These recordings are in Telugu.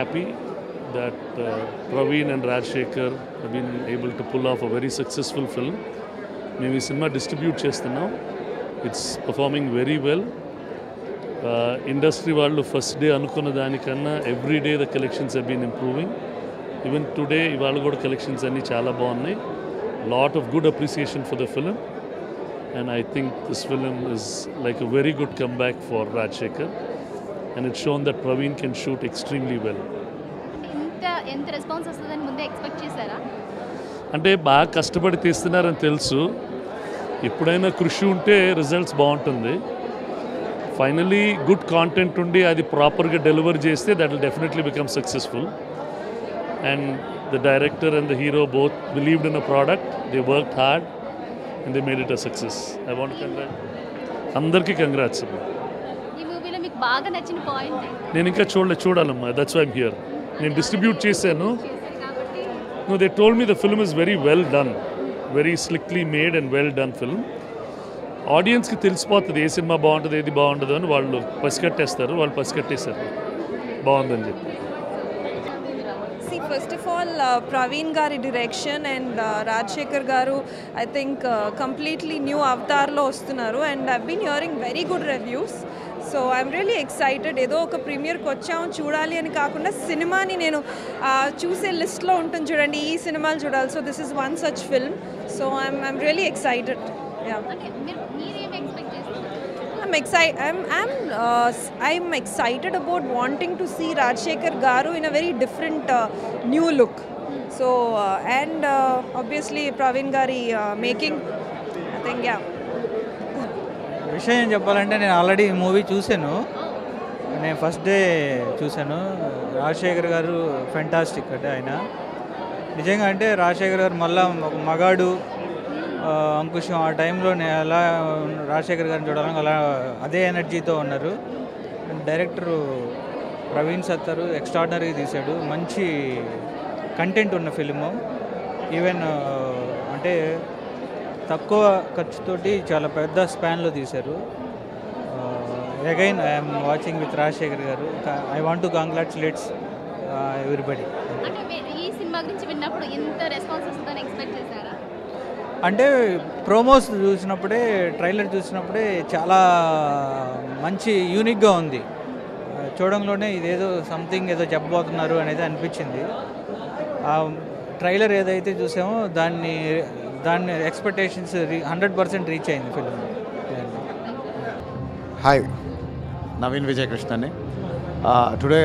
happy that uh, Praveen and Rajshekhar have been able to pull off a very successful film. మేము ఈ సినిమా డిస్ట్రిబ్యూట్ చేస్తున్నాం it's performing very well industry వాళ్ళు ఫస్ట్ డే అనుకున్న దానికన్నా every day the collections have been improving even today ఇవాళ కూడా కలెక్షన్స్ అన్నీ చాలా బాగున్నాయి lot of good appreciation for the film and I think this film is like a very good comeback for Rajashekar and it shown that Praveen can shoot extremely well ఇంత ఎంత రెస్పాన్స్ వస్తుందని ముందే ఎక్స్పెక్ట్ చేశారా అంటే బాగా కష్టపడి తీస్తున్నారని తెలుసు ఎప్పుడైనా కృషి ఉంటే రిజల్ట్స్ బాగుంటుంది ఫైనలీ గుడ్ కాంటెంట్ ఉండి అది ప్రాపర్గా డెలివర్ చేస్తే that will definitely become successful and the director and the hero both believed in a product they work hard and they made it a success I want congrat అందరికీ కంగ్రాట్స్ ఈ మూవీలో మీకు బాగా నచ్చిన పాయింట్ నేను ఇంకా చూడలే చూడాలమ్మా దట్స్ వైమ్ హియర్ నేను డిస్ట్రిబ్యూట్ చేశాను చేశారు కాబట్టి No, they told me the film is very well done, very slickly made and well done film. ఆడియన్స్కి తెలిసిపోతుంది ఏ సినిమా బాగుంటుంది ఏది బాగుంటుంది అని వాళ్ళు పసిగట్టేస్తారు వాళ్ళు పసిగట్టేశారు బాగుందని చెప్పి See, first of all, uh, Praveen Gari direction and uh, Rajshekhar Garu, I think uh, completely new avatar లో వస్తున్నారు and I've been hearing very good reviews. So I'm really excited ఏదో ఒక ప్రీమియర్కి వచ్చాము చూడాలి అని కాకుండా సినిమాని నేను ఆ, చూసే లిస్ట్లో ఉంటుంది చూడండి ఈ సినిమాలు చూడాలి so this is one such film so I'm I'm really excited yeah అంటే మీరు మీరేం ఎక్స్పెక్ట్ చేస్తారు I'm excited. I'm I'm uh, s- I'm excited about wanting to see Rajshekhar Garu in a very different uh, new look. So uh, and uh, obviously Praveen Gari uh, making. I think yeah. విషయం చెప్పాలంటే నేను ఆల్రెడీ మూవీ చూశాను నేను ఫస్ట్ డే చూశాను రాజశేఖర్ గారు ఫెంటాస్టిక్ అంటే ఆయన నిజంగా అంటే రాజశేఖర్ గారు మళ్ళా ఒక మగాడు ఆ, అంకుశం ఆ టైంలో నేను ఎలా రాజశేఖర్ గారిని చూడాలని అలా అదే ఎనర్జీతో ఉన్నారు డైరెక్టరు ప్రవీణ్ సత్తరు ఎక్స్ట్రాడినరీగా తీశాడు మంచి కంటెంట్ ఉన్న ఫిలిము ఈవెన్ అంటే తక్కువ ఖర్చుతోటి చాలా పెద్ద స్పాన్లో తీశారు again I'm watching with Rajashekar garu I want to congratulates everybody అంటే మీరు ఈ సినిమా గురించి విన్నప్పుడు ఇంత రెస్పాన్స్ వస్తుందని ఎక్స్పెక్ట్ చేశారా అంటే ప్రోమోస్ చూసినప్పుడే ట్రైలర్ చూసినప్పుడే చాలా మంచి యూనిక్గా ఉంది ఆ, చూడంలోనే ఇదేదో సంథింగ్ ఏదో చెప్పబోతున్నారు అనేది అనిపించింది ఆ ట్రైలర్ ఏదైతే చూసామో దాన్ని దాన్ని ఎక్స్పెక్టేషన్స్ హండ్రెడ్ పర్సెంట్ రీచ్ అయింది ఫిలిం హాయ్ నవీన్ విజయ్ కృష్ణని టుడే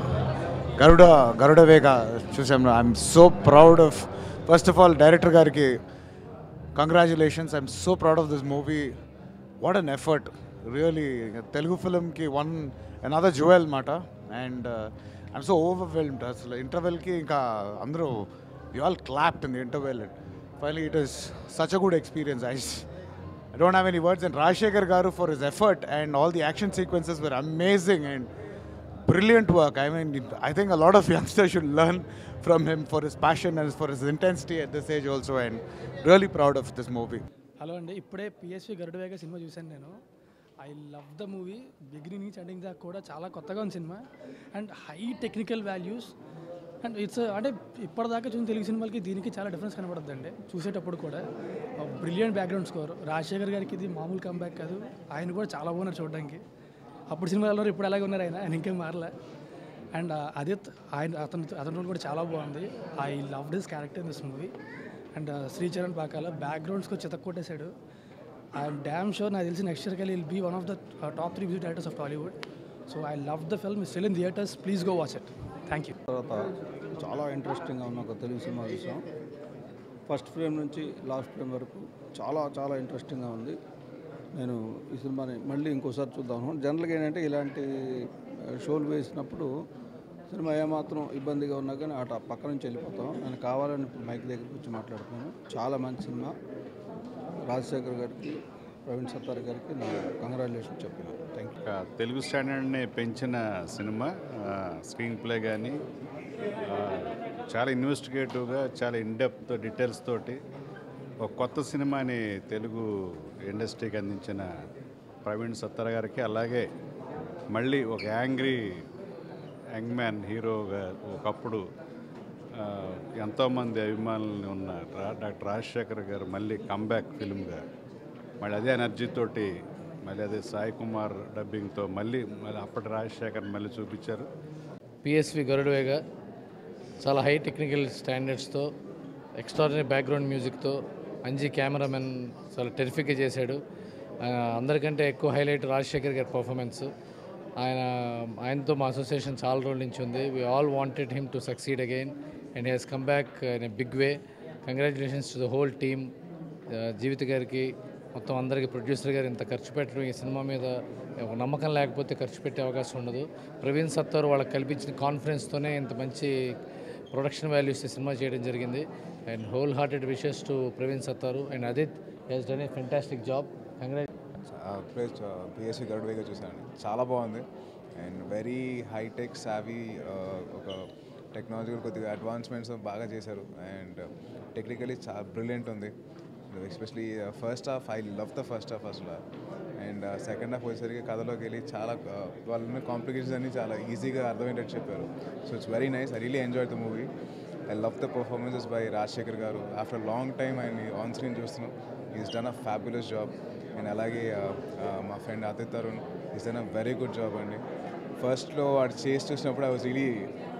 గరుడ గరుడ వేగ చూసాం I'm so proud of first of all director గారికి congratulations I'm so proud of this movie what an effort really Telugu ఫిలింకి వన్ అనదర్ జ్యువెల్ మాట అండ్ ఐఎమ్ సో ఓవర్వెల్మ్డ్ అసలు ఇంటర్వెల్కి ఇంకా అందరూ you all clapped in the interval finally it is such a good experience I I don't have any words. And Rajshekhar Garu for his effort and all the action sequences were amazing and brilliant work. I mean, I think a lot of youngsters should learn from him for his passion and for his intensity at this age also. And really proud of this movie. Hello అండి ఇప్పుడే పిఎస్వి గరుడవేగ సినిమా చూశాను నేను I love the movie beginning నుంచి ఎండింగ్ దాకా కూడా చాలా కొత్తగా ఉంది సినిమా and high technical values and it's అంటే ఇప్పటిదాకా చూసిన తెలుగు సినిమాలకి దీనికి చాలా డిఫరెన్స్ కనబడుతుంది అండి చూసేటప్పుడు కూడా బ్రిలియంట్ బ్యాక్గ్రౌండ్ స్కోర్ రాజశేఖర్ గారికి ఇది మామూలు కంబ్యాక్ కాదు ఆయన కూడా చాలా బాగున్నారు చూడడానికి అప్పుడు సినిమాలో ఉన్నారు ఇప్పుడు అలాగే ఉన్నారు ఆయన ఆయన ఇంకేం మారలే అండ్ అదే ఆయన అతను అతని రోల్ కూడా చాలా బాగుంది I love this character in this movie and Sricharan Pakala బ్యాక్గ్రౌండ్స్కి చితక్ కొట్టేశాడు ఐఎమ్ డ్యామ్ షూర్ నాకు తెలిసి నెక్స్ట్ ఇయర్కి will be one of the top three music directors of Tollywood so I love the film still in theatres please go watch it thank you తర్వాత చాలా ఇంట్రెస్టింగ్గా ఉన్న ఒక తెలుగు సినిమా చూసాం ఫస్ట్ ఫ్రేమ్ నుంచి లాస్ట్ ఫ్రేమ్ వరకు చాలా చాలా ఇంట్రెస్టింగ్గా ఉంది నేను ఈ సినిమాని మళ్ళీ ఇంకోసారి చూద్దాం జనరల్గా ఏంటంటే ఇలాంటి ఆ, షోలు వేసినప్పుడు సినిమా ఏమాత్రం ఇబ్బందిగా ఉన్నా కానీ అటు పక్క నుంచి వెళ్ళిపోతాం నేను కావాలని ఇప్పుడు మైక్ దగ్గరికి వచ్చి మాట్లాడుతున్నాను చాలా మంచి సినిమా రాజశేఖర్ గారికి ప్రవీణ్ సత్తార్ గారికి నా కంగ్రాచులేషన్ చెప్పిన థ్యాంక్ యూ ఒక తెలుగు స్టాండర్డ్ని పెంచిన సినిమా ఆ, స్క్రీన్ ప్లే కానీ ఆ, చాలా ఇన్వెస్టిగేటివ్గా చాలా ఇన్డెప్త్ డీటెయిల్స్ తోటి ఒక కొత్త సినిమాని తెలుగు ఇండస్ట్రీకి అందించిన ప్రవీణ్ సత్తర్ గారికి అలాగే మళ్ళీ ఒక యాంగ్రీ యంగ్ మ్యాన్ హీరోగా ఒకప్పుడు ఆ, ఎంతోమంది అభిమానులు ఉన్న రా- డాక్టర్ రాజశేఖర్ గారు మళ్ళీ కంబ్యాక్ ఫిల్మ్గా మళ్ళీ అదే ఎనర్జీతోటి మళ్ళీ అదే సాయి కుమార్ డబ్బింగ్తో మళ్ళీ మళ్ళీ అప్పటి రాజశేఖర్ మళ్ళీ చూపించారు పిఎస్వి గరుడవేగా చాలా హై టెక్నికల్ స్టాండర్డ్స్తో ఎక్స్ట్రాడినరీ బ్యాక్గ్రౌండ్ మ్యూజిక్తో అంజీ కెమెరామెన్ చాలా టెరిఫిక్గా చేశాడు ఆ, అందరికంటే ఎక్కువ హైలైట్ రాజశేఖర్ గారి పర్ఫార్మెన్స్ ఆయన ఆయనతో మా అసోసియేషన్ చాలా రోజుల నుంచి ఉంది we all wanted him to succeed again and he's come back in a big way congratulations to the whole team Jeevitha గారికి మొత్తం అందరికీ ప్రొడ్యూసర్ గారు ఇంత ఖర్చు పెట్టడం ఈ సినిమా మీద ఒక నమ్మకం లేకపోతే ఖర్చు పెట్టే అవకాశం ఉండదు ప్రవీణ్ సత్తారు వాళ్ళకి కల్పించిన కాన్ఫిడెన్స్తోనే ఇంత మంచి ప్రొడక్షన్ వాల్యూస్ ఈ సినిమా చేయడం జరిగింది and wholehearted wishes to Praveen Sattaru and Adith he's done a fantastic job congrat ప్లేస్ పిఎస్సి గరుడువేగా చూసాను చాలా బాగుంది అండ్ వెరీ హైటెక్ సావీ ఒక టెక్నాలజికల్ కొద్దిగా అడ్వాన్స్మెంట్స్ బాగా చేశారు అండ్ టెక్నికలీ చాలా బ్రిలియంట్ ఉంది especially first half I love the first half అసలు అండ్ సెకండ్ హాఫ్ వచ్చేసరికి కథలోకి వెళ్ళి చాలా uh, వాళ్ళ కాంప్లికేషన్స్ అన్ని చాలా ఈజీగా అర్థమయ్యేటట్టు చెప్పారు so it's very nice I really enjoy the movie I love the performances by Rajashekar garu after long time ఆయన ఆన్ స్క్రీన్ చూస్తున్నాం is done a fabulous job and అలాగే uh, uh, మా friend Adith Tarun is done a very good job అండి ఫస్ట్లో వాడు చేసి చూసినప్పుడు I was really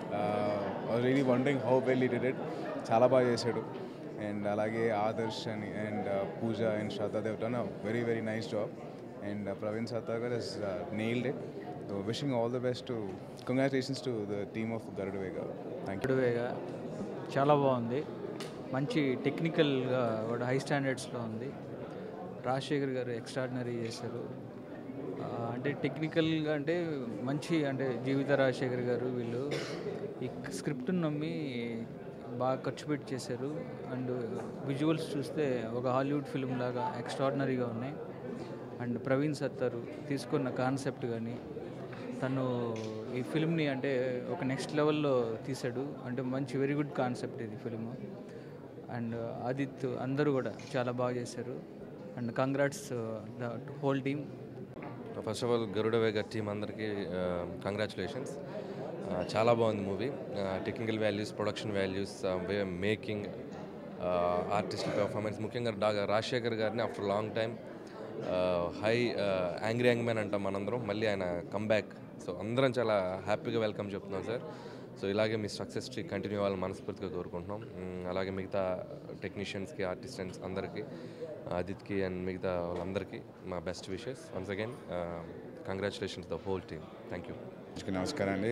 I really wondering how well he did it చాలా బాగా చేశాడు అండ్ అలాగే ఆదర్శ్ అని and puja and Shraddha Dev done a very very nice job and Praveen Sattar garu is nailed it wishing all the best to congratulations to the team of Garudavega thank you Garudavega చాలా బాగుంది మంచి టెక్నికల్గా కూడా హై స్టాండర్డ్స్లో ఉంది రాజశేఖర్ గారు ఎక్స్ట్రాడినరీ చేశారు ఆ, అంటే టెక్నికల్గా అంటే మంచి అంటే జీవిత రాజశేఖర్ గారు వీళ్ళు ఈ స్క్రిప్ట్ని నమ్మి బాగా ఖర్చు పెట్టి చేశారు అండ్ విజువల్స్ చూస్తే ఒక హాలీవుడ్ ఫిల్మ్ లాగా ఎక్స్ట్రాడినరీగా ఉన్నాయి అండ్ ప్రవీణ్ సత్తారు తీసుకున్న కాన్సెప్ట్ కానీ తను ఈ ఫిల్మ్ని అంటే ఒక నెక్స్ట్ లెవెల్లో తీశాడు అంటే మంచి వెరీ గుడ్ కాన్సెప్ట్ ఇది ఫిల్మ్ అండ్ ఆదిత్ అందరూ కూడా చాలా బాగా చేశారు and congrats the whole team first of all Garuda Vega team అందరికీ కంగ్రాచులేషన్స్ చాలా బాగుంది movie technical values production values way making artist performance ముఖ్యంగా డా రాజశేఖర్ గారిని after long time high angry young man అంటాం మనందరం మళ్ళీ ఆయన కమ్బ్యాక్ సో అందరం చాలా హ్యాపీగా వెల్కమ్ చెప్తున్నాం సార్ సో ఇలాగే మీ సక్సెస్ స్ట్రీ కంటిన్యూ అవ్వాలని మనస్ఫూర్తిగా కోరుకుంటున్నాం మ్, అలాగే మిగతా టెక్నీషియన్స్కి ఆర్టిస్టెంట్స్ అందరికీ ఆదిత్కి అండ్ మిగతా వాళ్ళందరికీ మా best wishes once again congratulations the whole team thank you అందరికీ నమస్కారం అండి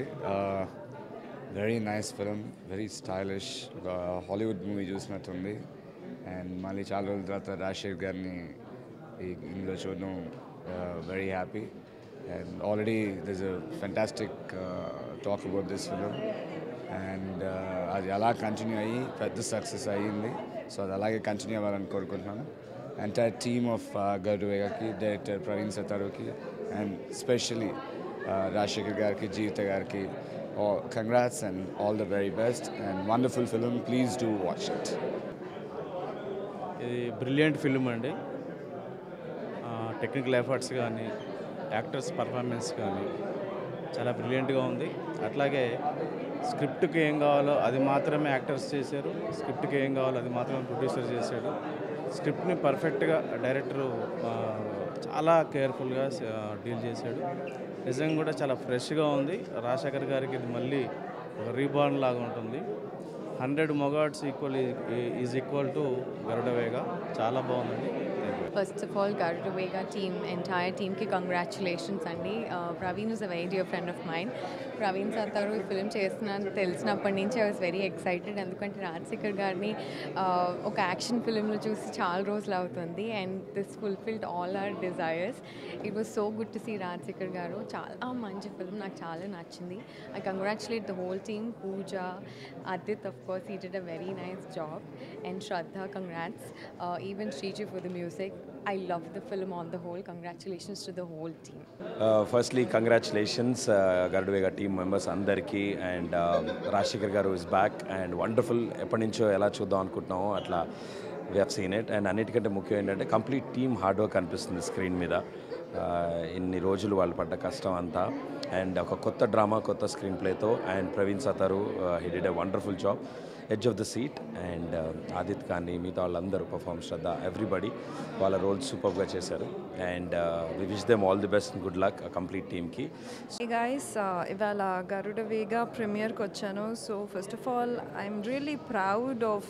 very nice film very stylish ఒక హాలీవుడ్ మూవీ చూసినట్టుంది అండ్ మళ్ళీ చాలా రోజుల తర్వాత రాజశేఖర్ గారిని ఈ ఇందులో చూడడం very happy and already this a fantastic talk about this film and అది అలా కంటిన్యూ అయ్యి పెద్ద సక్సెస్ అయ్యింది సో అది అలాగే కంటిన్యూ అవ్వాలని కోరుకుంటున్నాను ఎంటైర్ టీమ్ ఆఫ్ గరుడువేగాకి డైరెక్టర్ ప్రవీణ్ సతారుకి అండ్ స్పెషలీ రాజశేఖర్ గారికి జీవిత గారికి congrats and all the very best and wonderful film please do watch it ఇది బ్రిలియంట్ ఫిల్మ్ అండి టెక్నికల్ ఎఫర్ట్స్ కానీ యాక్టర్స్ పర్ఫార్మెన్స్ కానీ చాలా బ్రిలియంట్గా ఉంది అట్లాగే స్క్రిప్ట్కి ఏం కావాలో అది మాత్రమే యాక్టర్స్ చేశారు స్క్రిప్ట్కి ఏం కావాలో అది మాత్రమే ప్రొడ్యూసర్ చేశాడు స్క్రిప్ట్ని పర్ఫెక్ట్గా డైరెక్టరు చాలా కేర్ఫుల్గా డీల్ చేశాడు నిజంగా కూడా చాలా ఫ్రెష్గా ఉంది రాజశేఖర్ గారికి ఇది మళ్ళీ ఒక రీబార్న్ లాగా ఉంటుంది హండ్రెడ్ మొగాట్స్ equal is equal to Garudavega చాలా బాగుందండి thank you First of all, Garuda Vega team, entire team ki congratulations అండి Praveen is a very dear friend of mine Praveen Sattaru ఈ ఫిల్మ్ చేస్తున్నాను తెలిసినప్పటి నుంచి ఐ వాస్ వెరీ ఎక్సైటెడ్ ఎందుకంటే రాజశేఖర్ గారిని uh, ఒక యాక్షన్ ఫిల్మ్లో చూసి చాలా రోజులు అవుతుంది and this fulfilled all our desires it was so good to see Rajashekar garu చాలా మంచి ఫిల్మ్ నాకు చాలా నచ్చింది I congratulate the whole team Pooja Adith of course he did a very nice job and Shraddha congrats uh, even Shriji for the music I love the film on the whole congratulations to the whole team firstly congratulations Garudavega team members అందరికీ and Rajasekhar garu is back and wonderful ఎప్పటి నుంచో ఎలా చూద్దాం అనుకుంటున్నామో అట్లా we have seen it and అన్నిటికంటే ముఖ్యం ఏంటంటే కంప్లీట్ టీమ్ హార్డ్ వర్క్ అనిపిస్తుంది స్క్రీన్ మీద ఇన్ని రోజులు వాళ్ళు పడ్డ కష్టం అంతా అండ్ ఒక కొత్త డ్రామా కొత్త స్క్రీన్ ప్లేతో and Praveen Sattaru he did a wonderful job edge of the seat and Adith కానీ మిగతా వాళ్ళందరూ పర్ఫామ్ శ్రద్ధ ఎవ్రీబడి వాళ్ళ రోల్ సూపర్గా చేశారు and we wish them all the best good luck complete టీమ్కి Hey guys, uh, ఇవాళ గరుడ వేగా ప్రీమియర్కి వచ్చాను so first of all I'm really proud of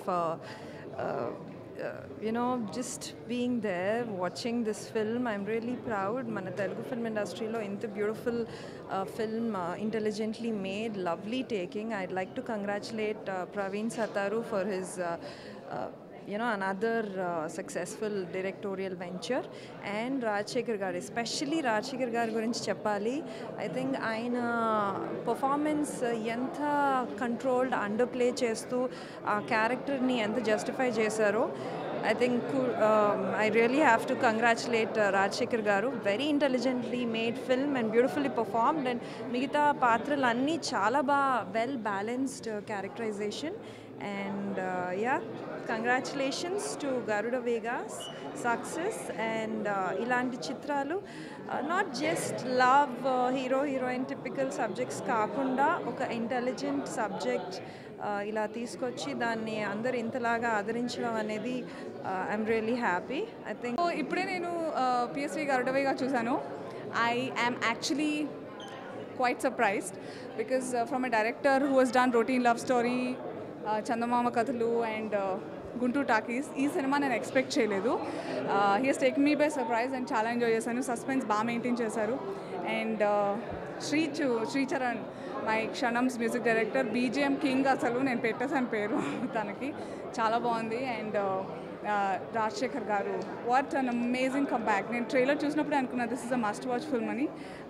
you know just being there watching this film I'm really proud మన తెలుగు ఫిల్మ్ ఇండస్ట్రీలో ఇంత beautiful film intelligently made lovely taking I'd like to congratulate Praveen Sattaru for his you know another uh, successful directorial venture and Rajasekhar garu especially Rajasekhar గారి గురించి చెప్పాలి ఐ థింక్ ఆయన పర్ఫార్మెన్స్ ఎంత కంట్రోల్డ్ అండర్ ప్లే చేస్తూ ఆ క్యారెక్టర్ని ఎంత జస్టిఫై చేశారో I think I really have to congratulate Rajasekhar garu very intelligently made film and beautifully performed and మిగతా పాత్రలు అన్నీ చాలా బాగా well balanced characterisation and ya congratulations to Garuda Vega's success and ఇలాంటి చిత్రాలు not just love hero heroine typical subjects కాకుండా ఒక ఇంటెలిజెంట్ సబ్జెక్ట్ ఇలా తీసుకొచ్చి దాన్ని అందరు ఇంతలాగా ఆదరించడం అనేది I'm really happy I think so ఇప్పుడే నేను పిఎస్వి గరుడవేగా చూశాను I am actually quite surprised because from a director who has done routine love story Chandamama Kathalu and Guntur Talkies ఈ సినిమా నేను ఎక్స్పెక్ట్ చేయలేదు he has take me by surprise and చాలా ఎంజాయ్ చేశాను సస్పెన్స్ బాగా మెయింటైన్ చేశారు అండ్ శ్రీ చు శ్రీచరణ్ మై క్షణమ్స్ మ్యూజిక్ డైరెక్టర్ బీజిఎం కింగ్ అసలు నేను పెట్టేసాను పేరు తనకి చాలా బాగుంది and Rajasekhar garu what an amazing comeback నేను ట్రైలర్ చూసినప్పుడే అనుకున్నా this is a must watch film అని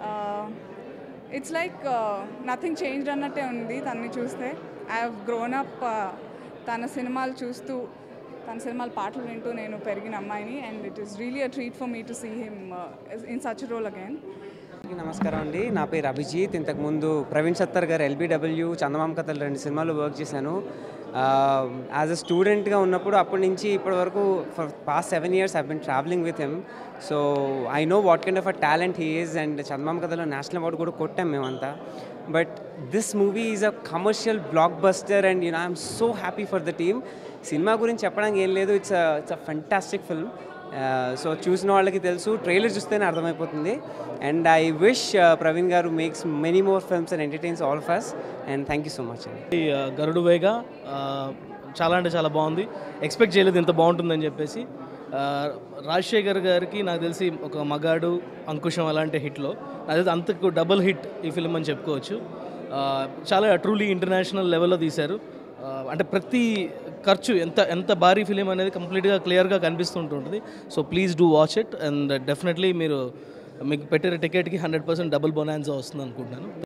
ఇట్స్ లైక్ నథింగ్ చేంజ్డ్ అన్నట్టే ఉంది తనని చూస్తే ఐ హ్యావ్ గ్రోన్ అప్ తన సినిమాలు చూస్తూ తన సినిమాల పాటలు వింటూ నేను పెరిగిన అమ్మాయిని and it is really a treat for me to see him in such role again అందరికీ నమస్కారం అండి నా పేరు అభిజిత్ ఇంతకుముందు ప్రవీణ్ సత్తర్ గారు ఎల్బిడబ్ల్యూ చందమామ కథలు రెండు సినిమాలు వర్క్ చేశాను యాజ్ అ స్టూడెంట్గా ఉన్నప్పుడు అప్పటి నుంచి ఇప్పటి వరకు for past seven years I been travelling with him so I know what kind of a talent he is and Chandamama కథలో నేషనల్ అవార్డు కూడా కొట్టాం మేమంతా but this movie is a commercial blockbuster and you know I'm so happy for the team సినిమా గురించి చెప్పడానికి ఏం లేదు it's it's a fantastic film so చూసిన వాళ్ళకి తెలుసు ట్రైలర్ చూస్తేనే అర్థమైపోతుంది and I wish Praveen garu makes many more films and entertains all of us and thank you so much అండి ఈ, ఆ, గరుడు వేగ ఆ, చాలా అంటే చాలా బాగుంది ఎక్స్పెక్ట్ చేయలేదు ఇంత బాగుంటుందని చెప్పేసి ఆ, రాజశేఖర్ గారికి నాకు తెలిసి ఒక మగాడు అంకుశం అలాంటి హిట్లో నాకు తెలిసి అంతకు డబుల్ హిట్ ఈ ఫిలిం అని చెప్పుకోవచ్చు ఆ, చాలా ట్రూలీ ఇంటర్నేషనల్ లెవెల్లో తీశారు ఆ, అంటే ప్రతి ఖర్చు ఎంత ఎంత భారీ ఫిలిం అనేది కంప్లీట్గా క్లియర్గా కనిపిస్తుంటుంది so please do watch it and definitely మీరు మీకు పెట్టిన టికెట్కి హండ్రెడ్ పర్సెంట్ డబుల్ బొనాన్సా వస్తుంది అనుకుంటున్నాను